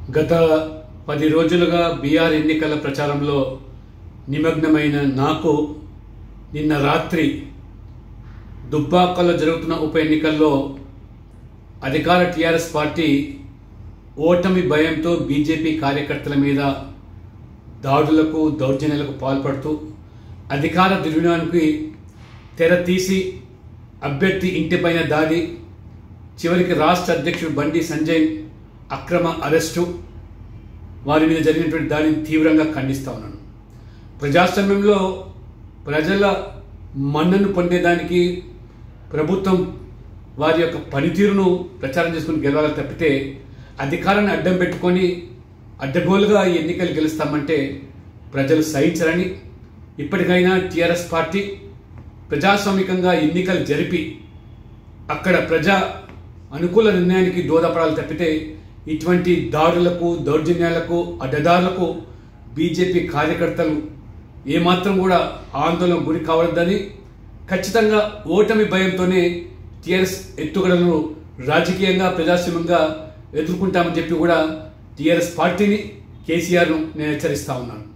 గత పది రోజులుగా బీఆర్ ఎన్నికల ప్రచారంలో నిమగ్నమైన నాకు నిన్న రాత్రి దుబ్బాకలో జరుగుతున్న ఉప ఎన్నికల్లో అధికార టీఆర్ఎస్ పార్టీ ఓటమి భయంతో బీజేపీ కార్యకర్తల మీద దాడులకు దౌర్జన్యాలకు పాల్పడుతూ అధికార దుర్వినియోగానికి తెర తీసి అభ్యర్థి ఇంటిపైన దాడి చివరికి రాష్ట్ర అధ్యక్షుడు బండి సంజయ్ అక్రమ అరెస్టు వారి మీద జరిగినటువంటి దాడిని తీవ్రంగా ఖండిస్తా ఉన్నాను ప్రజాస్వామ్యంలో ప్రజల మన్నను పొందేదానికి ప్రభుత్వం వారి యొక్క పనితీరును ప్రచారం చేసుకుని గెలవాలి తప్పితే అధికారాన్ని అడ్డం పెట్టుకొని అడ్డగోలుగా ఈ ఎన్నికలు గెలుస్తామంటే ప్రజలు సహించరని ఇప్పటికైనా టీఆర్ఎస్ పార్టీ ప్రజాస్వామికంగా ఎన్నికలు జరిపి అక్కడ ప్రజా అనుకూల నిర్ణయానికి దోహదపడాలి తప్పితే ఇటువంటి దాడులకు దౌర్జన్యాలకు అడ్డదారులకు బీజేపీ కార్యకర్తలు ఏమాత్రం కూడా ఆందోళన గురి కావద్దని ఖచ్చితంగా ఓటమి భయంతోనే టీఆర్ఎస్ ఎత్తుగడలను రాజకీయంగా ప్రజాస్వామ్యంగా ఎదుర్కొంటామని చెప్పి కూడా టీఆర్ఎస్ పార్టీని కేసీఆర్ను నేను హెచ్చరిస్తా ఉన్నాను